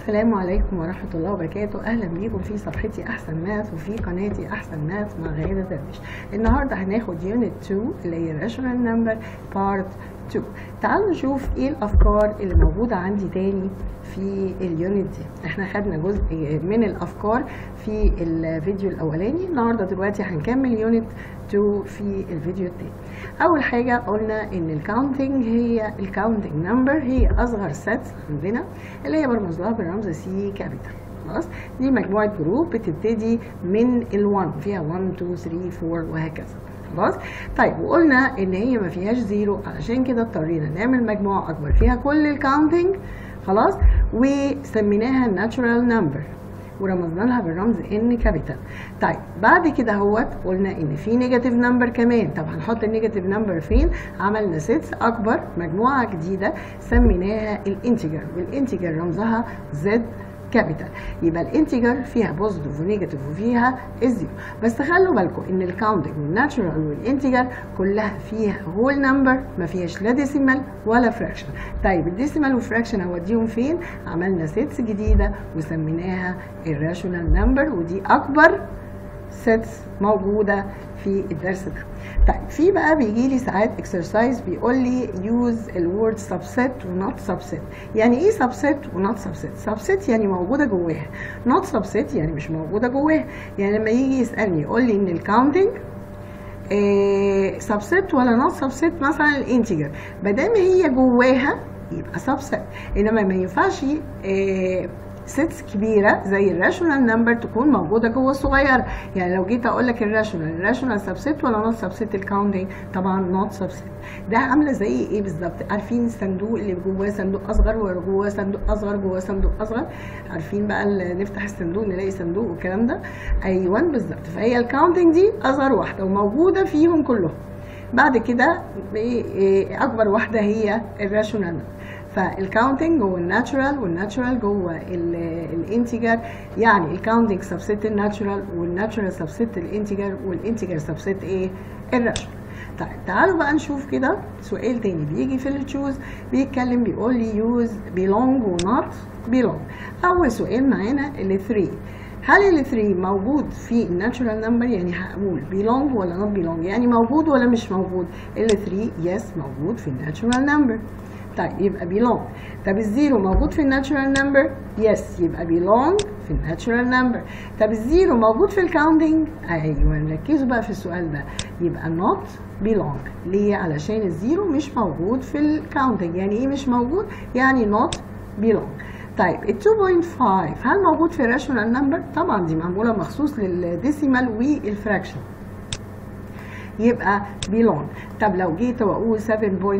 السلام عليكم ورحمة الله وبركاته أهلا بيكم في صفحتي أحسن ماث وفي قناتي أحسن ماث مع غادة دردش النهاردة هناخد يونت 2 اللي هي rational number part 2 تعالوا نشوف ايه الأفكار اللي موجودة عندي تاني في اليونت دي احنا خدنا جزء من الأفكار في الفيديو الأولاني النهاردة دلوقتي هنكمل يونت 2 في الفيديو التاني أول حاجة قلنا إن الكاونتنج هي الكاونتنج نمبر هي أصغر سيت عندنا اللي هي برمز لها بالرمز سي كابيتال خلاص دي مجموعة جروب بتبتدي من ال1 فيها 1 2 3 4 وهكذا خلاص طيب وقلنا ان هي ما فيهاش زيرو علشان كده اضطرينا نعمل مجموعة اكبر فيها كل الكاونتنج خلاص وسميناها ناتشورال نمبر ورمزنا لها بالرمز ان كابيتال طيب بعد كده اهوت قلنا ان في نيجاتيف نمبر كمان طب هنحط النيجاتيف نمبر فين عملنا سيتس اكبر مجموعه جديده سميناها الانتجر والانتجر رمزها زد كابيتال يبقى الانتجر فيها بوزيتيف ونيجاتيف وفيها الزيرو بس خلوا بالكم ان الكاونتنج والناتشورال والانتجر كلها فيها هول نمبر ما فيهاش لا ديسيمال ولا فراكشن طيب الديسيمال والفراكشن هوديهم فين عملنا سيتس جديده وسميناها الراشونال نمبر ودي اكبر سيتس موجوده في الدرس ده طيب في بقى بيجي لي ساعات اكسرسايز بيقول لي يوز الورد سبسيت ونوت سبسيت يعني ايه سبسيت ونوت سبسيت سبسيت يعني موجوده جواها نوت سبسيت يعني مش موجوده جواها يعني لما يجي يسالني يقول لي ان الكاونتنج إيه سبسيت ولا نوت سبسيت مثلا الانتجر ما دام هي جواها يبقى سبسيت انما ما ينفعش إيه سيتس كبيره زي الراشونال نمبر تكون موجوده جوه الصغيره يعني لو جيت اقول لك الراشونال الراشونال سبسيت ولا نوت سبسيت الكاونتنج طبعا نوت سبسيت ده عامله زي ايه بالظبط عارفين الصندوق اللي جواه صندوق اصغر وجواه صندوق اصغر جواه صندوق اصغر عارفين بقى نفتح الصندوق نلاقي صندوق والكلام ده ايوه بالظبط فهي الكاونتنج دي اصغر واحده وموجوده فيهم كلهم بعد كده اكبر واحده هي الراشونال نمبر فالكاونتنج جوه الناتشورال والناتشورال جوه الانتجر يعني الكاونتنج سبسيت الناتشورال والناتشورال سبسيت الانتجر والانتجر سبسيت ايه الراشونال طيب تعالوا بقى نشوف كده سؤال تاني بيجي في التشوز بيتكلم بيقول لي يوز belong ونوت belong اول سؤال معانا ال 3 هل ال 3 موجود في الناتشورال نمبر يعني هقول belong ولا not belong يعني موجود ولا مش موجود ال 3 يس موجود في الناتشورال نمبر طيب يبقى belong طب الزيرو موجود في الناتشورال نمبر يس يبقى belong في الناتشورال نمبر طب الزيرو موجود في الكاونتنج ايوه ركزوا بقى في السؤال ده يبقى not belong ليه علشان الزيرو مش موجود في الكاونتنج يعني ايه مش موجود يعني not belong طيب ال 2.5 هل موجود في الراشونال نمبر طبعا دي معموله مخصوص للديسيمال والفراكشن يبقى belong طب لو جيت واقول 7.25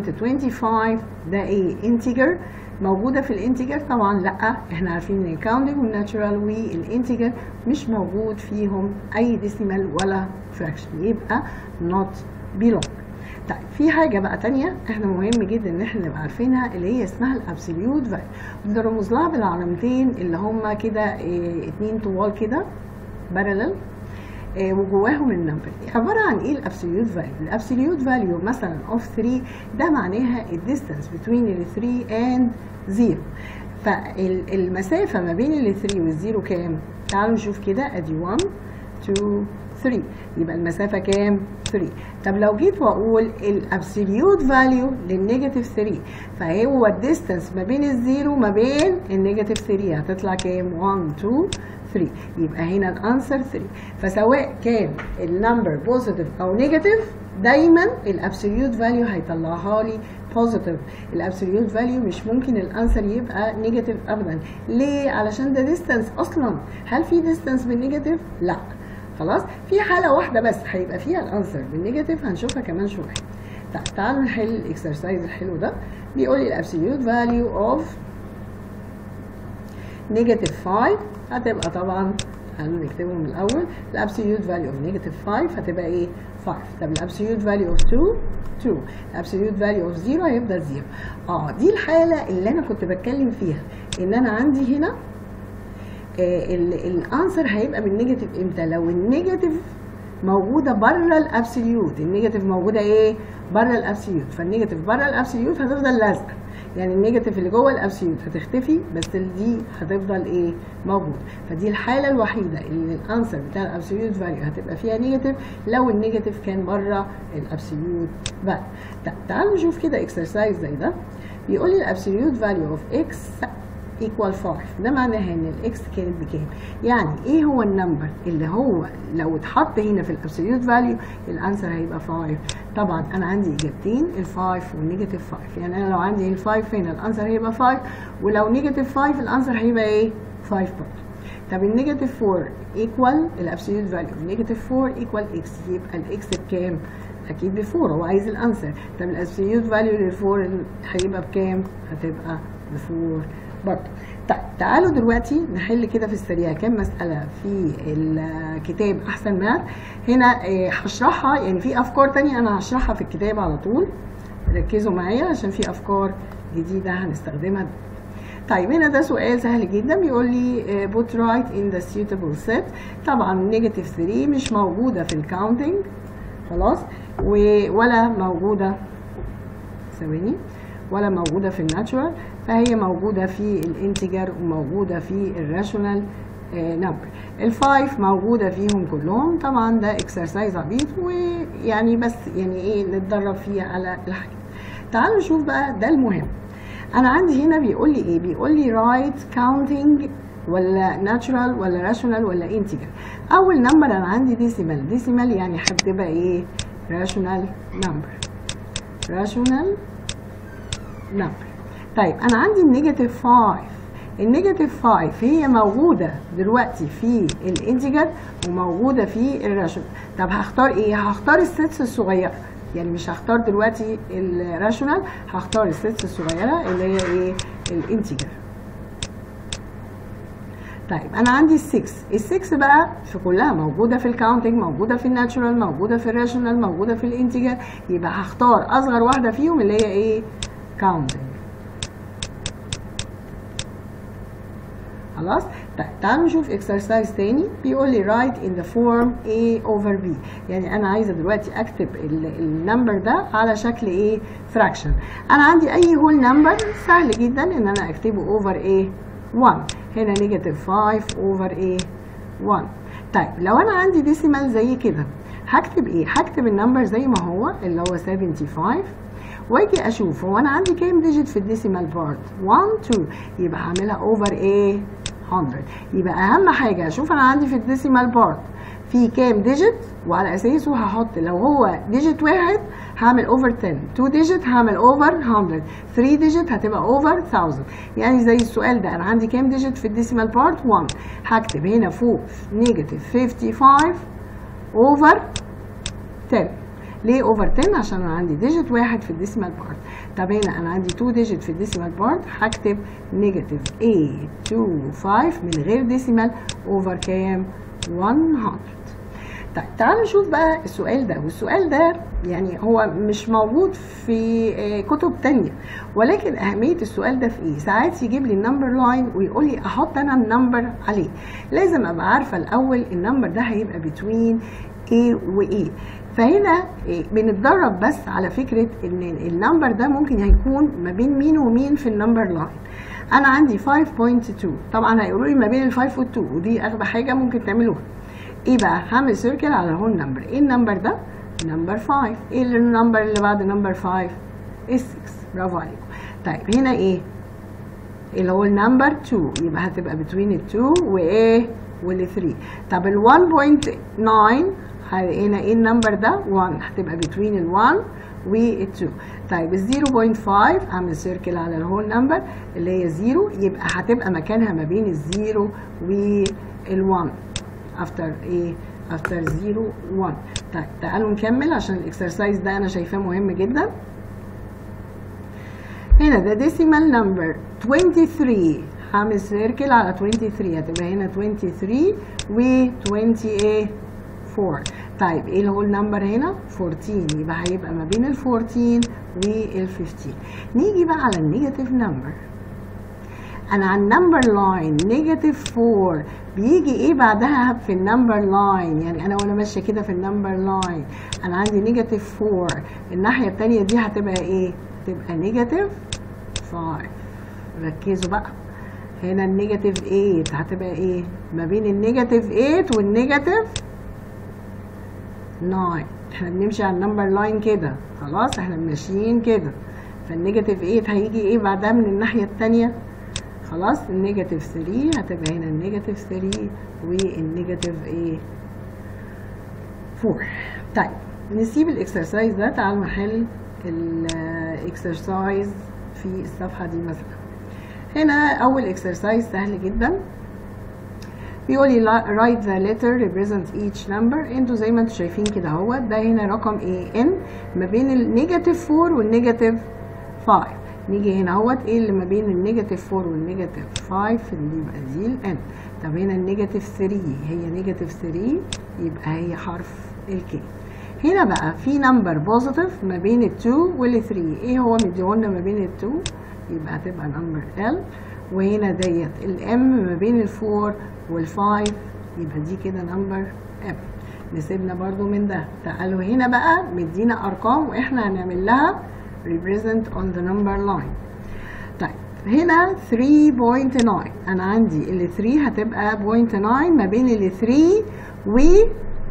ده ايه انتجر موجوده في الانتجر طبعا لا احنا عارفين ان الكاونتنج والناتشورال والانتجر مش موجود فيهم اي ديسيمال ولا فراكشن يبقى not belong طيب في حاجة بقى تانية احنا مهم جدا ان احنا نبقى عارفينها اللي هي اسمها الابسوليوت فاليو بنرمز لها بالعلامتين اللي هما كده اه اتنين طوال كده بارلل اه وجواهم النمبر عباره عن ايه الابسوليوت فاليو الابسوليوت فاليو مثلا اوف 3 ده معناها الديستانس بتوين ال 3 اند 0 فالمسافه ما بين ال 3 والزيرو كام تعالوا نشوف كده ادي 1 2 3 يبقى المسافه كام 3 طب لو جيت واقول الابسوليوت فاليو للنيجاتيف 3 فهو الديستانس ما بين الزيرو ما بين النيجاتيف 3 هتطلع كام 1 2 3 يبقى هنا الانسر 3 فسواء كان النمبر بوزيتيف او نيجاتيف دايما الابسوليوت فاليو هيطلعها لي بوزيتيف الابسوليوت فاليو مش ممكن الانسر يبقى نيجاتيف ابدا ليه علشان ده ديستانس اصلا هل في ديستانس بالنيجاتيف لا خلاص في حاله واحده بس هيبقى فيها الانسر بالنيجاتيف هنشوفها كمان شويه طيب تعالوا نحل الاكسرسايز الحلو ده بيقول لي الابسوليوت فاليو اوف نيجاتيف 5 هتبقى طبعا هنكتبهم من الاول الابسوليوت فاليو اوف نيجاتيف 5 هتبقى ايه 5 طب الابسوليوت فاليو اوف 2 2 الابسوليوت فاليو اوف 0 هيفضل 0 اه دي الحاله اللي انا كنت بتكلم فيها ان انا عندي هنا آه الانسر هيبقى بالنيجاتيف امتى لو النيجاتيف موجوده بره الابسوليوت النيجاتيف موجوده ايه بره الابسوليوت فالنيجاتيف بره الابسوليوت هتفضل لازقه يعني النيجاتيف اللي جوه الابسوليوت هتختفي بس دي هتفضل ايه موجود فدي الحاله الوحيده اللي الانسر بتاع الابسوليوت فاليو هتبقى فيها نيجاتيف لو النيجاتيف كان بره الابسوليوت فاليو تعالوا نشوف كده اكسرسايز زي ده بيقول لي الابسوليوت فاليو اوف اكس equal 5 ده معناها ان الاكس كانت بكام يعني ايه هو النمبر اللي هو لو اتحط هنا في الابسوليوت فاليو الانسر هيبقى 5 طبعا انا عندي اجابتين ال5 والنيجاتيف 5 يعني انا لو عندي ال5 هنا الانسر هيبقى 5 ولو نيجاتيف 5 الانسر هيبقى ايه 5 برضه طب النيجاتيف 4 ايكوال الابسوليوت فاليو النيجاتيف 4 ايكوال اكس يبقى الاكس بكام اكيد ب 4 هو عايز الانسر طب الابسوليوت فاليو لل4 هيبقى بكام هتبقى ب 4 برضه طيب تعالوا دلوقتي نحل كده في السريع كام مسألة في الكتاب أحسن مات هنا هشرحها يعني في أفكار تانية أنا هشرحها في الكتاب على طول ركزوا معايا عشان في أفكار جديدة هنستخدمها طيب هنا ده سؤال سهل جدا بيقول لي put right in the suitable set طبعا نيجاتيف 3 مش موجودة في الكاونتنج خلاص ولا موجودة ثواني ولا موجودة في الناتشورال فهي موجودة في الانتجر وموجودة في الراشونال نمبر الفايف موجودة فيهم كلهم طبعا ده اكسرسايز عبيط ويعني بس يعني ايه نتدرب فيه على الحاجات تعالوا نشوف بقى ده المهم انا عندي هنا بيقول لي ايه بيقول لي رايت كاونتنج ولا ناتشورال ولا راشونال ولا انتجر اول نمبر انا عندي ديسيمال ديسيمال يعني هتبقى ايه راشونال نمبر راشونال نمبر طيب انا عندي النيجاتيف 5 النيجاتيف 5 هي موجودة دلوقتي في الانتجر وموجودة في الراشونال طب هختار ايه هختار السيتس الصغيرة يعني مش هختار دلوقتي الراشونال هختار السيتس الصغيرة اللي هي ايه الانتجر طيب انا عندي ال6 ال6 بقى في كلها موجوده في الكاونتنج موجوده في الناتشورال موجوده في الراشونال موجوده في الانتجر يبقى هختار اصغر واحده فيهم اللي هي ايه كاونتنج خلاص طيب تعالوا نشوف اكسرسايز تاني بيقول لي write in the form a over b يعني انا عايزه دلوقتي اكتب النمبر ده على شكل ايه فراكشن انا عندي اي هول نمبر سهل جدا ان انا اكتبه اوفر ايه 1 هنا نيجاتيف 5 اوفر ايه 1 طيب لو انا عندي ديسيمال زي كده هكتب ايه هكتب النمبر زي ما هو اللي هو 75 واجي اشوف هو انا عندي كام ديجيت في الديسيمال بارت 1 2 يبقى هعملها اوفر ايه 100 يبقى اهم حاجه اشوف انا عندي في الديسيمال بارت في كام ديجيت وعلى اساسه هحط لو هو ديجيت واحد هعمل اوفر 10 2 ديجيت هعمل اوفر 100 3 ديجيت هتبقى اوفر 1000 يعني زي السؤال ده انا عندي كام ديجيت في الديسيمال بارت 1 هكتب هنا فوق نيجاتيف 55 اوفر 10 ليه اوفر 10 عشان انا عندي ديجيت واحد في الديسيمال بارت طب هنا انا عندي 2 ديجيت في الديسيمال بارت هكتب نيجاتيف 825 من غير ديسيمال اوفر كام 100 طيب تعالوا نشوف بقى السؤال ده والسؤال ده يعني هو مش موجود في كتب تانية ولكن أهمية السؤال ده في إيه؟ ساعات يجيب لي النمبر لاين ويقول لي أحط أنا النمبر عليه لازم أبقى عارفة الأول النمبر ده هيبقى بتوين A و A فهنا بنتدرب بس على فكرة إن النمبر ده ممكن هيكون ما بين مين ومين في النمبر لاين أنا عندي 5.2 طبعا هيقولوا لي ما بين ال 5 وال 2 ودي أغبى حاجة ممكن تعملوها ايه بقى هعمل سيركل على هول نمبر ايه النمبر ده نمبر 5 ايه النمبر اللي بعد نمبر 5 ال 6 برافو عليكم طيب هنا ايه اللي هو النمبر 2 يبقى هتبقى بتوين ال 2 وايه وال 3 طب ال 1.9 هنا ايه النمبر ده 1 هتبقى بتوين ال 1 وال 2 طيب ال 0.5 اعمل سيركل على الهول نمبر اللي هي 0 يبقى هتبقى مكانها ما بين ال 0 وال 1 after ايه after 0 1 طيب تعالوا نكمل عشان الاكسرسايز ده انا شايفاه مهم جدا هنا ده decimal number 23 هعمل سيركل على 23 هتبقى هنا 23 و 24 طيب ايه اللي هو النمبر هنا 14 يبقى هيبقى ما بين ال 14 وال 15 نيجي بقى على النيجاتيف نمبر انا على النمبر لاين نيجاتيف 4 بيجي ايه بعدها في النمبر لاين يعني انا وانا ماشيه كده في النمبر لاين انا عندي نيجاتيف 4 الناحيه الثانيه دي هتبقى ايه تبقى نيجاتيف 5 ركزوا بقى هنا النيجاتيف 8 هتبقى ايه ما بين النيجاتيف 8 والنيجاتيف 9 احنا بنمشي على النمبر لاين كده خلاص احنا ماشيين كده فالنيجاتيف 8 هيجي ايه بعدها من الناحيه الثانيه خلاص النيجاتيف 3 هتبقى هنا النيجاتيف 3 والنيجاتيف ايه 4 طيب نسيب الاكسرسايز ده تعالوا نحل الاكسرسايز في الصفحه دي مثلا هنا اول اكسرسايز سهل جدا بيقول لي write the letter represent each number انتوا زي ما انتوا شايفين كده اهو ده هنا رقم ايه ان ما بين النيجاتيف 4 والنيجاتيف 5 نيجي هنا اهوت ايه اللي ما بين النيجاتيف 4 والنيجاتيف 5 اللي يبقى دي الان طب هنا النيجاتيف 3 هي نيجاتيف 3 يبقى هي حرف الكي هنا بقى في نمبر بوزيتيف ما بين ال 2 وال 3 ايه هو مديهولنا ما بين ال 2 يبقى هتبقى نمبر ال وهنا ديت الام ما بين ال 4 وال 5 يبقى دي كده نمبر ام نسيبنا برضو من ده تعالوا هنا بقى مدينا ارقام واحنا هنعمل لها represent on the number line طيب هنا 3.9 انا عندي ال 3 هتبقى 0.9 ما بين ال 3 وال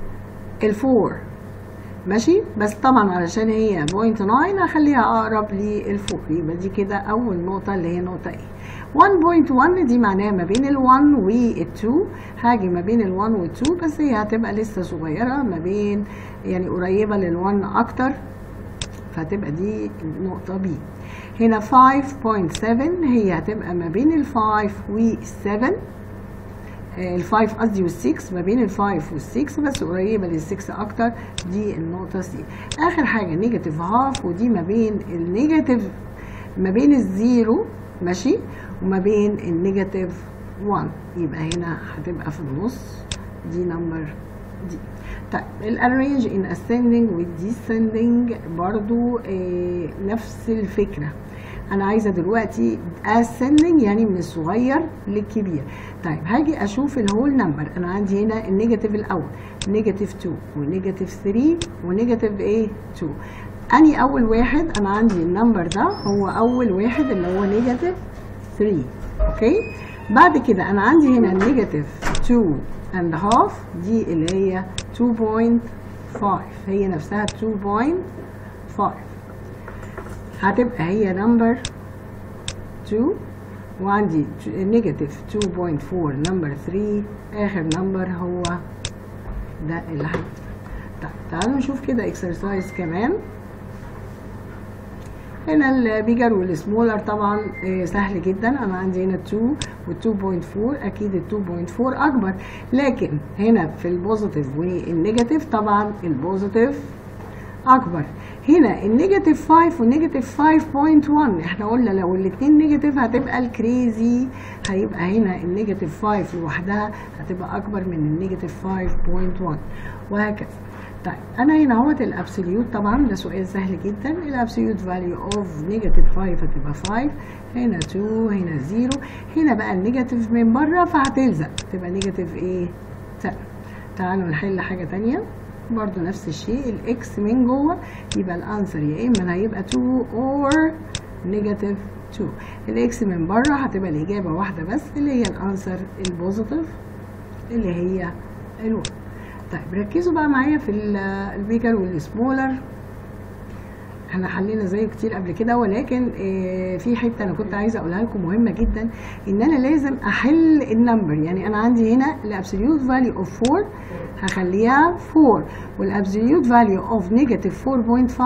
4 ماشي بس طبعا علشان هي 0.9 هخليها اقرب للفوق يبقى دي كده اول نقطه اللي هي نقطه ايه 1.1 دي معناها ما بين ال1 وال2 هاجي ما بين ال1 وال2 بس هي هتبقى لسه صغيره ما بين يعني قريبه لل1 اكتر فهتبقى دي النقطه بي هنا 5.7 هي هتبقى ما بين ال5 وال7 ال5 قصدي وال6 ما بين ال5 وال6 بس قريبه لل6 اكتر دي النقطه سي اخر حاجه نيجاتيف هاف ودي ما بين النيجاتيف ما بين الزيرو ماشي وما بين النيجاتيف 1 يبقى هنا هتبقى في النص دي نمبر دي طيب الارينج ان ascending والديسندنج برضو آه نفس الفكره انا عايزه دلوقتي ascending يعني من الصغير للكبير طيب هاجي اشوف الهول نمبر انا عندي هنا النيجاتيف الاول نيجاتيف 2 ونيجاتيف 3 ونيجاتيف ايه 2 اني اول واحد انا عندي النمبر ده هو اول واحد اللي هو نيجاتيف 3 اوكي بعد كده انا عندي هنا النيجاتيف 2 اند هاف دي اللي هي 2.5 هي نفسها 2.5 هتبقى هي نمبر 2 وعندي نيجاتيف 2.4 نمبر 3 اخر نمبر هو ده اللي هيبقى طيب تعالوا نشوف كده اكسرسايز كمان هنا البيجر والسمولر طبعا سهل جدا انا عندي هنا 2 وال 2.4 اكيد ال 2.4 اكبر لكن هنا في البوزيتيف والنيجاتيف طبعا البوزيتيف اكبر هنا النيجاتيف 5 والنيجاتيف 5.1 احنا قلنا لو الاثنين نيجاتيف هتبقى الكريزي هيبقى هنا النيجاتيف 5 لوحدها هتبقى اكبر من النيجاتيف 5.1 وهكذا طيب انا هنا اهوت الابسوليوت طبعا ده سؤال سهل جدا الابسوليوت فاليو اوف نيجاتيف 5 هتبقى 5 هنا 2 هنا 0 هنا بقى النيجاتيف من بره فهتلزق تبقى نيجاتيف ايه 10 تعالوا نحل حاجه ثانيه برضو نفس الشيء الاكس من جوه يبقى الانسر يا اما هيبقى 2 اور نيجاتيف 2 الاكس من بره هتبقى الاجابه واحده بس اللي هي الانسر البوزيتيف اللي هي الواحد طيب ركزوا بقى معايا في البيجر والسمولر احنا حلينا زيه كتير قبل كده ولكن اه في حته انا كنت عايزه اقولها لكم مهمه جدا ان انا لازم احل النمبر يعني انا عندي هنا الابسوليوت فاليو اوف 4 هخليها 4 والابسوليوت فاليو اوف نيجاتيف 4.5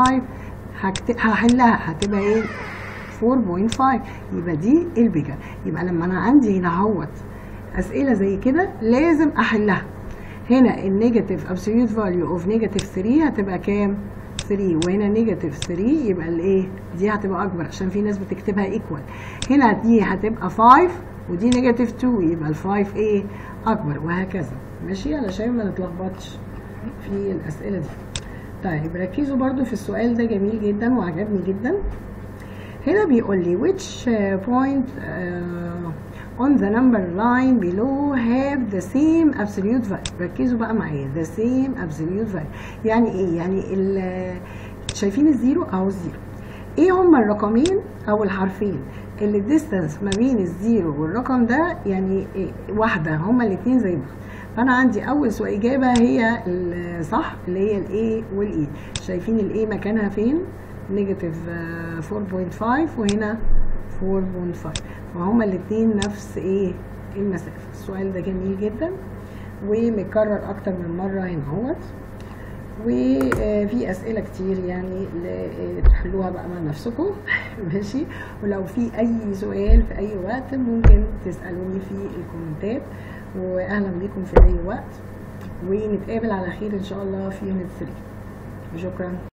هحلها هتبقى ايه 4.5 يبقى دي البيجر يبقى لما انا عندي هنا اهوت اسئله زي كده لازم احلها هنا النيجاتيف ابسوليوت فاليو اوف نيجاتيف 3 هتبقى كام 3 وهنا نيجاتيف 3 يبقى الايه دي هتبقى اكبر عشان في ناس بتكتبها ايكوال هنا دي هتبقى 5 ودي نيجاتيف 2 يبقى ال5 ايه اكبر وهكذا ماشي علشان ما نتلخبطش في الاسئله دي طيب ركزوا برضو في السؤال ده جميل جدا وعجبني جدا هنا بيقول لي which point uh, on the number line below have the same absolute value ركزوا بقى معايا the same absolute value يعني ايه يعني شايفين الزيرو اهو الزيرو ايه هما الرقمين او الحرفين اللي الديستانس ما بين الزيرو والرقم ده يعني إيه واحده هما الاثنين زي بعض فانا عندي اول سؤال اجابه هي الصح اللي هي الاي والاي شايفين الاي مكانها فين نيجاتيف 4.5 وهنا 4.5 فهما الاثنين نفس ايه المسافه السؤال ده جميل جدا ومتكرر اكتر من مره هنا اهوت وفي اسئله كتير يعني تحلوها بقى مع نفسكم ماشي ولو في اي سؤال في اي وقت ممكن تسالوني في الكومنتات واهلا بيكم في اي وقت ونتقابل على خير ان شاء الله في يونت 3 شكرا